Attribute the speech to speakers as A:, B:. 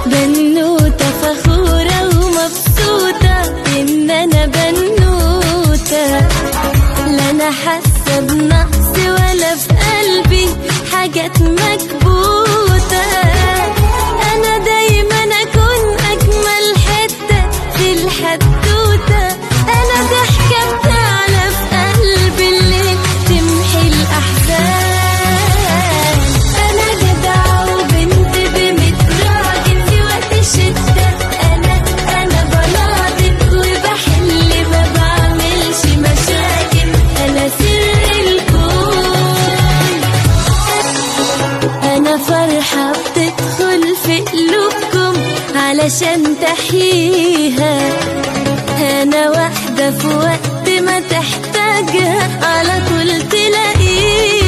A: بنوتة فخورة ومبسوطة إن أنا بنوتة لا أنا حاسة بنقص ولا في قلبي حاجات مكبوتة أنا دايما أكون أجمل حتة في الحدوتة أنا ضحكة بتعلى في قلبي الليل تمحي الأحزان أنا جدعة وبنت بميت راجل في وقت الشدة أنا أنا بناضل وبحل ما بعملش مشاكل أنا سر الكون أنا فرحة بتدخل في قلوبكم علشان تحييها أنا واحدة في وقت ما تحتاجها على طول تلاقيها